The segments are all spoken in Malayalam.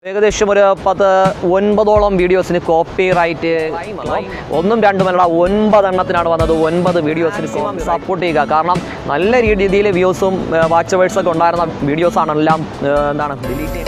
ഏകദേശം ഒരു പത്ത് ഒൻപതോളം വീഡിയോസിന് കോപ്പി റൈറ്റ് ഒന്നും രണ്ടുമല്ല ഒൻപതെണ്ണത്തിനാണ് വന്നത് ഒൻപത് വീഡിയോസിന് സപ്പോർട്ട് ചെയ്യുക കാരണം നല്ല രീതിയിൽ വ്യൂസും വാച്ച് അവേഴ്സ് ഒക്കെ ഉണ്ടായിരുന്ന വീഡിയോസാണ് എല്ലാം ഏഹ്, എന്താണ് ഡിലീറ്റ് ചെയ്യുന്നത്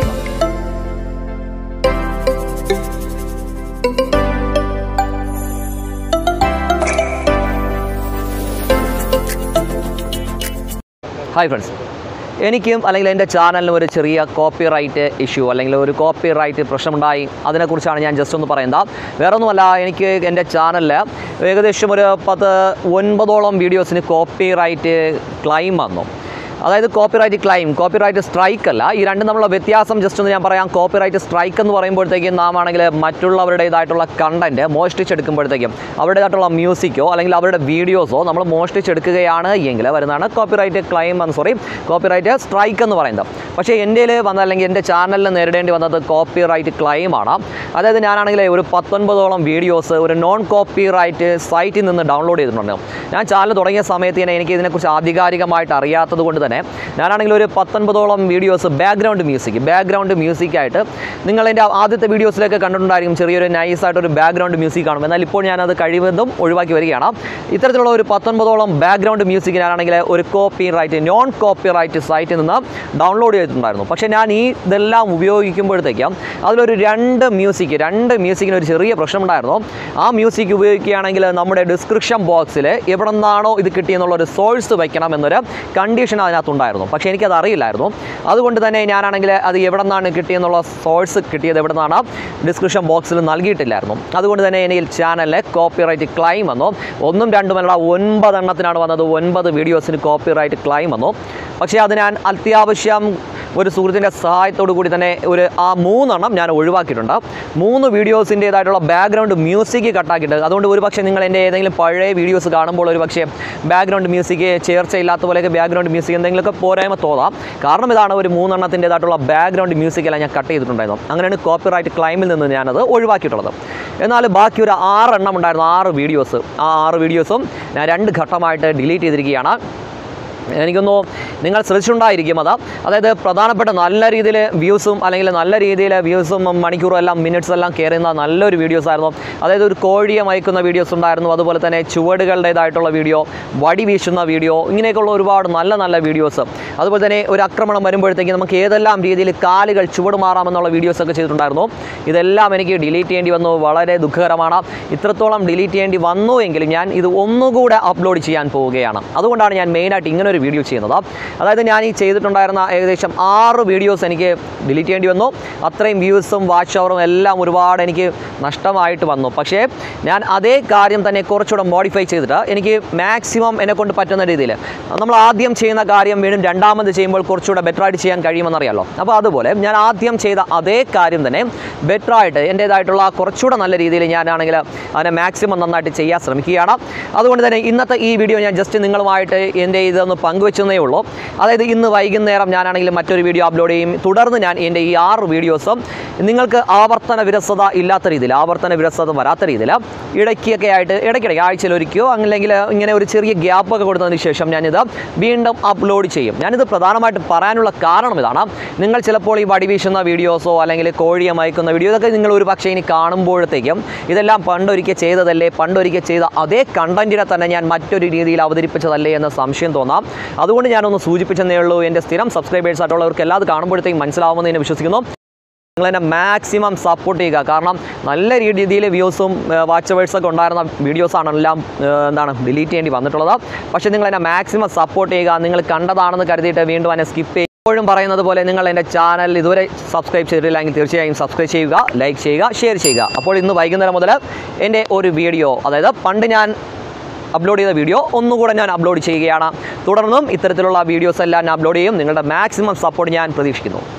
ഹായ് ഫ്രണ്ട്സ് എനിക്കും അല്ലെങ്കിൽ എൻ്റെ ചാനലിനും ഒരു ചെറിയ കോപ്പി റൈറ്റ് ഇഷ്യൂ അല്ലെങ്കിൽ ഒരു കോപ്പി റൈറ്റ് പ്രശ്നമുണ്ടായി അതിനെക്കുറിച്ചാണ് ഞാൻ ജസ്റ്റ് ഒന്ന് പറയുന്നത് വേറെ ഒന്നുമല്ല എനിക്ക് എൻ്റെ ചാനലിൽ ഏകദേശം ഒരു പത്ത് ഒൻപതോളം വീഡിയോസിന് കോപ്പി റൈറ്റ് ക്ലൈം വന്നു അതായത് copyright claim copyright strike അല്ല ഈ രണ്ടും തമ്മിലുള്ള വ്യത്യാസം ജസ്റ്റ് ഒന്ന് ഞാൻ പറയാം കോപ്പി റൈറ്റ് സ്ട്രൈക്ക് എന്ന് പറയുമ്പോഴത്തേക്കും നാം ആണെങ്കിൽ മറ്റുള്ളവരുടേതായിട്ടുള്ള കണ്ടന്റ് മോഷ്ടിച്ചെടുക്കുമ്പോഴത്തേക്കും അവരുടേതായിട്ടുള്ള മ്യൂസിക്കോ അല്ലെങ്കിൽ അവരുടെ വീഡിയോസോ നമ്മൾ മോഷ്ടിച്ചെടുക്കുകയാണ് എങ്കിൽ വരുന്നതാണ് കോപ്പി റൈറ്റ് ക്ലൈം എന്ന് സോറി കോപ്പി റൈറ്റ് സ്ട്രൈക്ക് എന്ന് പറയുന്നത് പക്ഷേ എൻ്റെ വന്ന അല്ലെങ്കിൽ എൻ്റെ ചാനലിൽ നേരിടേണ്ടി വന്നത് കോപ്പി റൈറ്റ് ക്ലൈം ആണ് അതായത് ഞാനാണെങ്കിൽ ഒരു പത്തൊൻപതോളം വീഡിയോസ് ഒരു നോൺ കോപ്പി റൈറ്റ് സൈറ്റിൽ നിന്ന് ഡൗൺലോഡ് ചെയ്തിട്ടുണ്ട് ഞാൻ ചാനൽ തുടങ്ങിയ സമയത്ത് തന്നെ എനിക്ക് ഇതിനെക്കുറിച്ച് ആധികാരികമായിട്ട് അറിയാത്തത് കൊണ്ട് തന്നെ ഞാനാണെങ്കിൽ ഒരു പത്തൊൻപതോളം വീഡിയോസ് ബാക്ക്ഗ്രൗണ്ട് മ്യൂസിക് ബാക്ക്ഗ്രൗണ്ട് മ്യൂസിക്കായിട്ട് നിങ്ങൾ എൻ്റെ ആദ്യത്തെ വീഡിയോസിലൊക്കെ കണ്ടിട്ടുണ്ടായിരിക്കും ചെറിയൊരു നൈസായിട്ട് ഒരു ബാക്ക്ഗ്രൗണ്ട് മ്യൂസിക് കാണും എന്നാൽ ഇപ്പോൾ ഞാനത് കഴിവതും ഒഴിവാക്കി വരികയാണ് ഇത്തരത്തിലുള്ള ഒരു പത്തൊൻപതോളം ബാക്ക്ഗ്രൗണ്ട് മ്യൂസിക് ഞാനാണെങ്കിൽ ഒരു copyright non copyright സൈറ്റിൽ നിന്ന് ഡൗൺലോഡ് ചെയ്തിട്ടുണ്ടായിരുന്നു പക്ഷേ ഞാൻ ഈ ഇതെല്ലാം ഉപയോഗിക്കുമ്പോഴത്തേക്കും അതിലൊരു രണ്ട് മ്യൂസിക് രണ്ട് മ്യൂസിക്കിന് ഒരു ചെറിയ പ്രശ്നമുണ്ടായിരുന്നു ആ മ്യൂസിക് ഉപയോഗിക്കുകയാണെങ്കിൽ നമ്മുടെ ഡിസ്ക്രിപ്ഷൻ ബോക്സിൽ എവിടെ നിന്നാണോ ഇത് കിട്ടിയെന്നുള്ള ഒരു സോഴ്സ് വയ്ക്കണം എന്നൊരു കണ്ടീഷൻ അതിനകത്തുണ്ടായിരുന്നു പക്ഷേ എനിക്കത് അറിയില്ലായിരുന്നു അതുകൊണ്ട് തന്നെ ഞാനാണെങ്കിൽ അത് എവിടെ നിന്നാണ് കിട്ടിയെന്നുള്ള സോഴ്സ് കിട്ടിയത് എവിടെ നിന്നാണ് ഡിസ്ക്രിപ്ഷൻ ബോക്സിൽ നൽകിയിട്ടില്ലായിരുന്നു അതുകൊണ്ട് തന്നെ എനിക്ക് ചാനലിലെ കോപ്പി റൈറ്റ് ക്ലൈം വന്നു ഒന്നും രണ്ടുമല്ല ഒൻപതെണ്ണത്തിനാണ് വന്നത് ഒൻപത് വീഡിയോസിന് കോപ്പി റൈറ്റ് ക്ലൈം വന്നു പക്ഷേ അത് ഞാൻ അത്യാവശ്യം ഒരു സുഹൃത്തിൻ്റെ സഹായത്തോടു കൂടി തന്നെ ഒരു ആ മൂന്നെണ്ണം ഞാൻ ഒഴിവാക്കിയിട്ടുണ്ട് മൂന്ന് വീഡിയോസിൻ്റേതായിട്ടുള്ള ബാക്ക്ഗ്രൗണ്ട് മ്യൂസിക് കട്ടാക്കിയിട്ട് അതുകൊണ്ട് ഒരു പക്ഷേ നിങ്ങൾ എൻ്റെ ഏതെങ്കിലും പഴയ വീഡിയോസ് കാണുമ്പോൾ ഒരു പക്ഷേ ബാക്ക്ഗ്രൗണ്ട് മ്യൂസിക് ചേർച്ചയില്ലാത്ത പോലെയൊക്കെ ബാക്ക്ഗ്രൗണ്ട് മ്യൂസിക് എന്തെങ്കിലുമൊക്കെ പോരായ്മ തോന്നാം കാരണം ഇതാണ് ഒരു മൂന്നെണ്ണത്തിൻ്റെതായിട്ടുള്ള ബാക്ക്ഗ്രൗണ്ട് മ്യൂസിക് എല്ലാം ഞാൻ കട്ട് ചെയ്തിട്ടുണ്ടായിരുന്നു അങ്ങനെയാണ് കോപ്പി റൈറ്റ് ക്ലൈമിൽ നിന്ന് ഞാനത് ഒഴിവാക്കിയിട്ടുള്ളത് എന്നാൽ ബാക്കി ഒരു ആറെണ്ണം ഉണ്ടായിരുന്നു ആറ് വീഡിയോസ് ആ ആറ് വീഡിയോസും ഞാൻ രണ്ട് ഘട്ടമായിട്ട് ഡിലീറ്റ് ചെയ്തിരിക്കുകയാണ് എനിക്കൊന്നു നിങ്ങൾ ശ്രദ്ധിച്ചുണ്ടായിരിക്കും അത് അതായത് പ്രധാനപ്പെട്ട നല്ല രീതിയിൽ വ്യൂസും അല്ലെങ്കിൽ നല്ല രീതിയിൽ വ്യൂസും മണിക്കൂറും എല്ലാം മിനിറ്റ്സ് എല്ലാം കയറുന്ന നല്ലൊരു വീഡിയോസ് ആയിരുന്നു അതായത് ഒരു കോഴിയെ മയക്കുന്ന വീഡിയോസ് ഉണ്ടായിരുന്നു അതുപോലെ തന്നെ ചുവടുകളുടേതായിട്ടുള്ള വീഡിയോ വടി വീശുന്ന വീഡിയോ ഇങ്ങനെയൊക്കെയുള്ള ഒരുപാട് നല്ല നല്ല വീഡിയോസ് അതുപോലെ തന്നെ ഒരു ആക്രമണം വരുമ്പോഴത്തേക്ക് നമുക്ക് ഏതെല്ലാം രീതിയിൽ കാലുകൾ ചുവട് മാറാമെന്നുള്ള വീഡിയോസ് ഒക്കെ ചെയ്തിട്ടുണ്ടായിരുന്നു ഇതെല്ലാം എനിക്ക് ഡിലീറ്റ് ചെയ്യേണ്ടി വന്നു വളരെ ദുഃഖകരമാണ് ഇത്രത്തോളം ഡിലീറ്റ് ചെയ്യേണ്ടി വന്നു എങ്കിലും ഞാൻ ഇത് ഒന്നുകൂടെ അപ്ലോഡ് ചെയ്യാൻ പോവുകയാണ് അതുകൊണ്ടാണ് ഞാൻ മെയിനായിട്ട് ഇങ്ങനെ ഒരു വീഡിയോ ചെയ്യുന്നത് അതായത് ഞാൻ ഈ ചെയ്തിട്ടുണ്ടായിരുന്ന ഏകദേശം ആറ് വീഡിയോസ് എനിക്ക് ഡിലീറ്റ് ചെയ്യേണ്ടി വന്നു അത്രയും വ്യൂസും വാച്ച് അവറും എല്ലാം ഒരുപാട് എനിക്ക് നഷ്ടമായിട്ട് വന്നു പക്ഷേ ഞാൻ അതേ കാര്യം തന്നെ കുറച്ചുകൂടെ മോഡിഫൈ ചെയ്തിട്ട് എനിക്ക് മാക്സിമം എന്നെ കൊണ്ട് പറ്റുന്ന രീതിയിൽ നമ്മൾ ആദ്യം ചെയ്യുന്ന കാര്യം വീണ്ടും രണ്ടാമത് ചെയ്യുമ്പോൾ കുറച്ചുകൂടെ ബെറ്റർ ആയിട്ട് ചെയ്യാൻ കഴിയുമെന്നറിയാലോ അപ്പോൾ അതുപോലെ ഞാൻ ആദ്യം ചെയ്ത അതേ കാര്യം തന്നെ ബെറ്റർ ആയിട്ട് എൻ്റേതായിട്ടുള്ള കുറച്ചുകൂടെ നല്ല രീതിയിൽ ഞാനാണെങ്കിൽ അതിനെ മാക്സിമം നന്നായിട്ട് ചെയ്യാൻ ശ്രമിക്കുകയാണ് അതുകൊണ്ട് തന്നെ ഇന്നത്തെ ഈ വീഡിയോ ഞാൻ ജസ്റ്റ് നിങ്ങളുമായിട്ട് എൻ്റെ ഇതൊന്ന് പങ്കുവെച്ചതേ ഉള്ളൂ അതായത് ഇന്ന് വൈകുന്നേരം ഞാനാണെങ്കിൽ മറ്റൊരു വീഡിയോ അപ്ലോഡ് ചെയ്യും തുടർന്ന് ഞാൻ എൻ്റെ ഈ ആറ് വീഡിയോസും നിങ്ങൾക്ക് ആവർത്തന വിരസത ഇല്ലാത്ത രീതിയിൽ ആവർത്തന വിരസത വരാത്ത രീതിയിൽ ഇടയ്ക്കൊക്കെ ആയിട്ട് ഇടയ്ക്കിടയ്ക്ക് ആഴ്ചയിൽ ഒരിക്കയോ അല്ലെങ്കിൽ ഇങ്ങനെ ഒരു ചെറിയ ഗ്യാപ്പ് ഒക്കെ കൊടുത്തതിന് ശേഷം ഞാനിത് വീണ്ടും അപ്ലോഡ് ചെയ്യും ഞാനിത് പ്രധാനമായിട്ടും പറയാനുള്ള കാരണം ഇതാണ് നിങ്ങൾ ചിലപ്പോൾ ഈ വടി വീശുന്ന വീഡിയോസോ അല്ലെങ്കിൽ കോഴിയെ മയക്കുന്ന വീഡിയോ ഇതൊക്കെ നിങ്ങൾ ഒരു പക്ഷേ ഇനി കാണുമ്പോഴത്തേക്കും ഇതെല്ലാം പണ്ടൊരിക്കൽ ചെയ്തതല്ലേ പണ്ടൊരിക്കൽ ചെയ്ത അതേ കണ്ടന്റിനെ തന്നെ ഞാൻ മറ്റൊരു രീതിയിൽ അവതരിപ്പിച്ചതല്ലേ എന്ന സംശയം തോന്നാം അതുകൊണ്ട് ഞാനൊന്ന് സൂചിപ്പിച്ചെന്നേ ഉള്ളൂ എൻ്റെ സ്ഥിരം സബ്സ്ക്രൈബേഴ്സ് ആയിട്ടുള്ളവർക്ക് എല്ലാം അത് കാണുമ്പോഴത്തേക്കും മനസ്സിലാവുമെന്ന് ഞാൻ വിശ്വസിക്കുന്നു നിങ്ങൾ എന്നെ മാക്സിമം സപ്പോർട്ട് ചെയ്യുക കാരണം നല്ല രീതിയിൽ വ്യൂസും വാച്ച് അവേഴ്സ് ഒക്കെ ഉണ്ടായിരുന്ന വീഡിയോസാണ് എല്ലാം ഏഹ്, എന്താണ് ഡിലീറ്റ് ചെയ്യേണ്ടി വന്നിട്ടുള്ളത് പക്ഷേ നിങ്ങൾ എന്നെ മാക്സിമം സപ്പോർട്ട് ചെയ്യുക നിങ്ങൾ കണ്ടതാണെന്ന് കരുതിയിട്ട് വീണ്ടും എന്നെ സ്കിപ്പ് ചെയ്യുക എപ്പോഴും പറയുന്നത് പോലെ നിങ്ങൾ എൻ്റെ ചാനൽ ഇതുവരെ സബ്സ്ക്രൈബ് ചെയ്തിട്ടില്ലെങ്കിൽ തീർച്ചയായും സബ്സ്ക്രൈബ് ചെയ്യുക ലൈക്ക് ചെയ്യുക ഷെയർ ചെയ്യുക അപ്പോൾ ഇന്ന് വൈകുന്നേരം മുതൽ എൻ്റെ ഒരു വീഡിയോ അതായത് പണ്ട് ഞാൻ അപ്ലോഡ് ചെയ്ത വീഡിയോ ഒന്നുകൂടെ ഞാൻ അപ്ലോഡ് ചെയ്യുകയാണ് തുടർന്നും ഇത്തരത്തിലുള്ള വീഡിയോസ് എല്ലാം ഞാൻ അപ്ലോഡ് ചെയ്യും നിങ്ങളുടെ മാക്സിമം സപ്പോർട്ട് ഞാൻ പ്രതീക്ഷിക്കുന്നു